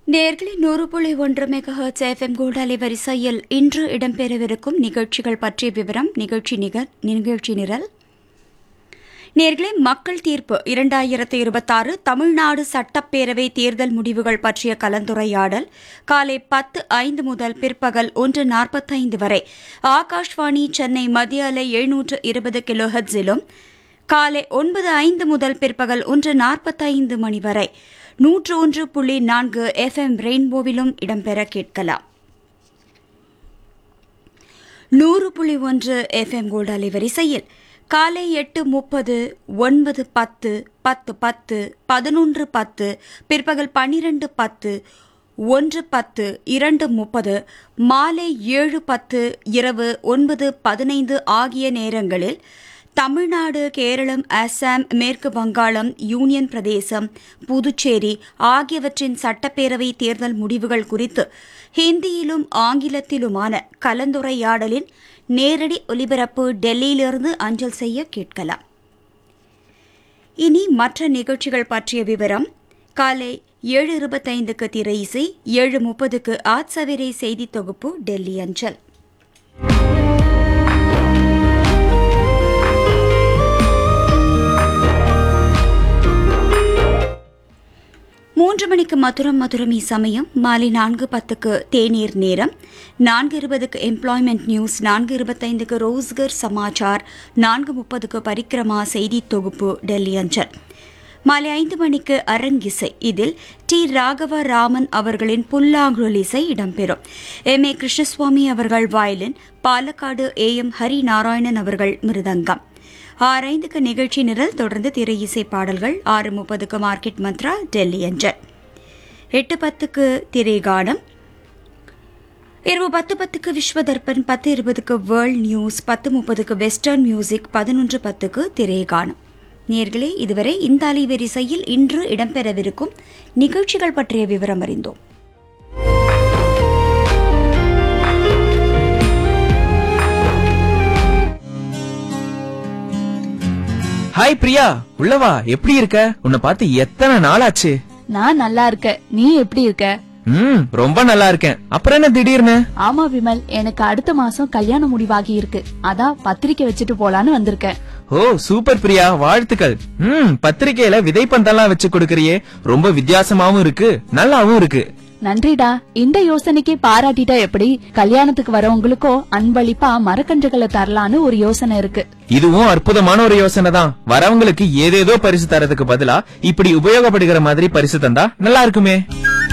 நேர்களை நூறு புள்ளி ஒன்று மெகஹர்ட்ஸ் எஃப்எம் கோல்ட் அலைவரிசையில் இன்று இடம்பெறவிருக்கும் நிகழ்ச்சிகள் பற்றிய விவரம் நிகழ்ச்சி நிகர் நிகழ்ச்சி நிரல் நேர்களே மக்கள் தீர்ப்பு இரண்டாயிரத்து இருபத்தாறு தமிழ்நாடு சட்டப்பேரவை தேர்தல் முடிவுகள் பற்றிய கலந்துரையாடல் காலை பத்து ஐந்து முதல் பிற்பகல் ஒன்று நாற்பத்தைந்து வரை ஆகாஷ்வாணி சென்னை மத்திய அலை எழுநூற்று இருபது கிலோ ஹெட்ஸிலும் காலை ஒன்பது ஐந்து முதல் பிற்பகல் ஒன்று நாற்பத்தைந்து மணி வரை நூற்று ஒன்று புள்ளி நான்கு எஃப்எம் ரெயின்போவிலும் இடம்பெற கேட்கலாம் நூறு புள்ளி ஒன்று எஃப்எம் கோல்டு அலைவரிசையில் காலை எட்டு முப்பது ஒன்பது பத்து பத்து பத்து பதினொன்று பத்து பிற்பகல் பன்னிரண்டு பத்து ஒன்று பத்து இரண்டு முப்பது மாலை ஏழு பத்து இரவு ஒன்பது பதினைந்து ஆகிய நேரங்களில் தமிழ்நாடு கேரளம் அசாம் மேற்கு வங்காளம் யூனியன் பிரதேசம் புதுச்சேரி ஆகியவற்றின் சட்டப்பேரவை தேர்தல் முடிவுகள் குறித்து ஹிந்தியிலும் ஆங்கிலத்திலுமான கலந்துரையாடலின் நேரடி ஒலிபரப்பு டெல்லியிலிருந்து அஞ்சல் செய்ய கேட்கலாம் இனி மற்ற நிகழ்ச்சிகள் பற்றிய விவரம் காலை ஏழு இருபத்தைந்துக்கு திரை இசை ஏழு முப்பதுக்கு ஆட்சவிரை செய்தி தொகுப்பு டெல்லி அஞ்சல் மூன்று மணிக்கு மதுரம் மதுரம் சமயம் மாலை நான்கு பத்துக்கு தேநீர் நேரம் நான்கு இருபதுக்கு எம்ப்ளாய்மெண்ட் நியூஸ் நான்கு இருபத்தைந்துக்கு ரோஸ்கர் சமாச்சார் நான்கு முப்பதுக்கு பரிக்கிரமா செய்தி தொகுப்பு டெல்லி அஞ்சல் மாலை ஐந்து மணிக்கு அரங்கிசை இதில் டி ராகவ ராமன் அவர்களின் புல்லாங்குழல் இசை இடம்பெறும் எம் ஏ கிருஷ்ணசுவாமி அவர்கள் violin Palakkad A M Hari Narayanan அவர்கள் மிருதங்கம் ஆறு ஐந்துக்கு நிகழ்ச்சி நிரல் தொடர்ந்து திரை இசை பாடல்கள் ஆறு முப்பதுக்கு மார்க்கெட் மந்த்ரா டெல்லி அஞ்சல் எட்டு பத்துக்கு திரைகானம் இரவு பத்து பத்துக்கு விஸ்வதர்பன் பத்து இருபதுக்கு வேர்ல்ட் நியூஸ் பத்து முப்பதுக்கு வெஸ்டர்ன் மியூசிக் பதினொன்று பத்துக்கு திரைகானம் நேர்களே இதுவரை இந்த அலைவரிசையில் இன்று இடம்பெறவிருக்கும் நிகழ்ச்சிகள் பற்றிய விவரம் அறிந்தோம் ஹாய் பிரியா உள்ளவா எப்படி இருக்க உன்னை பார்த்து எத்தனை நாள் ஆச்சு நான் நல்லா இருக்கேன் நீ எப்படி இருக்க ம் ரொம்ப நல்லா இருக்கேன் அப்புறம் என்ன திடீர்னு ஆமா விமல் எனக்கு அடுத்த மாசம் கல்யாணம் முடிவாகி இருக்கு அதான் பத்திரிக்கை வச்சுட்டு போலான்னு வந்திருக்கேன் ஓ சூப்பர் பிரியா வாழ்த்துக்கள் ம் பத்திரிக்கையில விதைப்பந்தெல்லாம் வச்சு கொடுக்கறியே ரொம்ப வித்தியாசமாவும் இருக்கு நல்லாவும் இருக்கு நன்றிடா இந்த யோசனைக்கு பாராட்டிட்டா எப்படி கல்யாணத்துக்கு வரவங்களுக்கோ அன்பளிப்பா மரக்கன்றுகளை தரலான்னு ஒரு யோசனை இருக்கு இதுவும் அற்புதமான ஒரு யோசனை தான் வரவங்களுக்கு ஏதேதோ பரிசு தரதுக்கு பதிலா இப்படி உபயோகப்படுகிற மாதிரி பரிசு தந்தா நல்லா இருக்குமே